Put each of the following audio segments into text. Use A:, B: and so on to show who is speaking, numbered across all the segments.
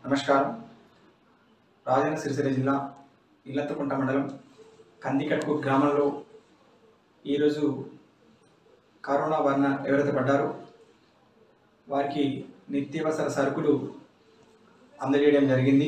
A: నమస్కారం రాజన్న సిరిసిల్ల జిల్లా ఇల్లత్తకుంట మండలం కందికట్కు గ్రామంలో ఈరోజు కరోనా బారిన ఎవరైతే పడ్డారో వారికి నిత్యావసర సరుకులు అందజేయడం జరిగింది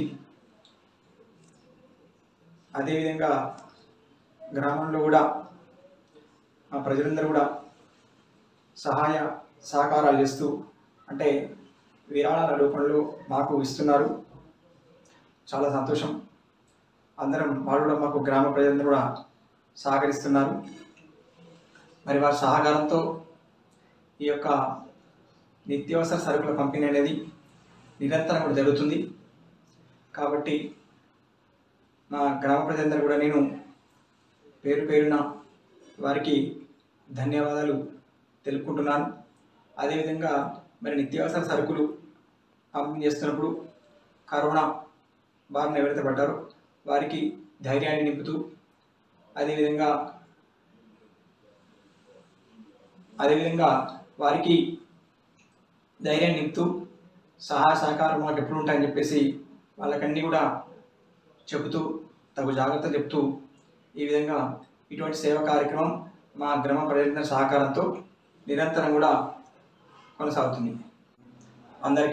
A: అదేవిధంగా గ్రామంలో కూడా మా ప్రజలందరూ కూడా సహాయ సహకారాలు చేస్తూ అంటే విరాళాల రూపంలో మాకు ఇస్తున్నారు చాలా సంతోషం అందరం వాళ్ళు కూడా మాకు గ్రామ ప్రజలందరూ కూడా సహకరిస్తున్నారు మరి వారి సహకారంతో ఈ యొక్క నిత్యావసర సరుకుల పంపిణీ అనేది నిరంతరం కూడా జరుగుతుంది కాబట్టి మా గ్రామ ప్రజలందరూ కూడా నేను పేరు పేరున వారికి ధన్యవాదాలు తెలుపుకుంటున్నాను అదేవిధంగా మరి నిత్యావసర సరుకులు పంపిణీ చేస్తున్నప్పుడు కరోనా బారిన ఎవరైతే పడ్డారో వారికి ధైర్యాన్ని నింపుతూ అదేవిధంగా అదేవిధంగా వారికి ధైర్యాన్ని నింపుతూ సహాయ సహకారం మాకు ఎప్పుడు ఉంటాయని చెప్పేసి వాళ్ళకన్నీ కూడా చెబుతూ తగు జాగ్రత్త చెప్తూ ఈ విధంగా ఇటువంటి సేవా కార్యక్రమం మా గ్రామ ప్రజలందరి సహకారంతో నిరంతరం కూడా కొనసాగుతుంది అందరికీ